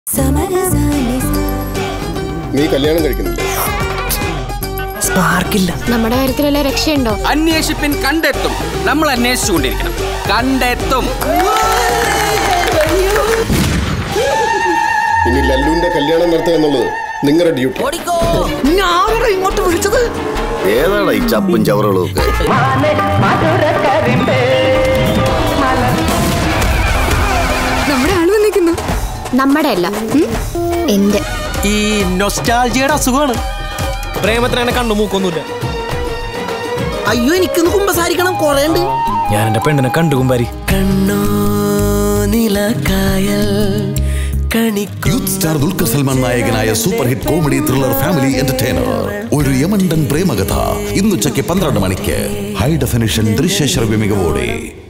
നീ കല്യാണം കഴിക്കുന്നില്ല സ്പാർക്കില്ല നമ്മുടെ കാര്യത്തിലല്ല രക്ഷയുണ്ടോ അന്വേഷിപ്പിൻ കണ്ടെത്തും നമ്മൾ അന്വേഷിച്ചുകൊണ്ടിരിക്കണം കണ്ടെത്തും ഇനി ലല്ലുവിന്റെ കല്യാണം നടത്തുക എന്നുള്ളത് നിങ്ങളുടെ ഡ്യൂട്ടി ഞാനാണ് ഇങ്ങോട്ട് വിളിച്ചത് ഏതാടാ ഈ ചപ്പും ചവറുകളും ഒക്കെ നമ്മുടെ ആള് വന്നിരിക്കുന്നു നമ്മുടെ അല്ല ഉം? എന്റെ ഈ നൊസ്റ്റാൾജിയുടെ അസുഖമാണ് പ്രേമത്തിന് അങ്ങനെ കണ്ണു മൂക്കൊന്നുമില്ല അയ്യോ എനിക്കൊന്ന് കുമ്പസാരിക്കണം കൊറേ ഉണ്ട് ഞാൻ എന്റെ പെണ്ണിനെ കണ്ടു കുമ്പാരി കണ്ണോ നിലക്കായൽ യൂത്ത് സ്റ്റാർ ദുൽഖർ സൽമാൻ നായകനായ super hit comedy thriller family entertainer ഒരു യമണ്ടൻ പ്രേമകഥ ഇന്നുച്ചയ്ക്ക് പന്ത്രണ്ട് മണിക്ക് ഹൈ ഡെഫിനിഷൻ ദൃശ്യശ്രവ്യ മികവോടെ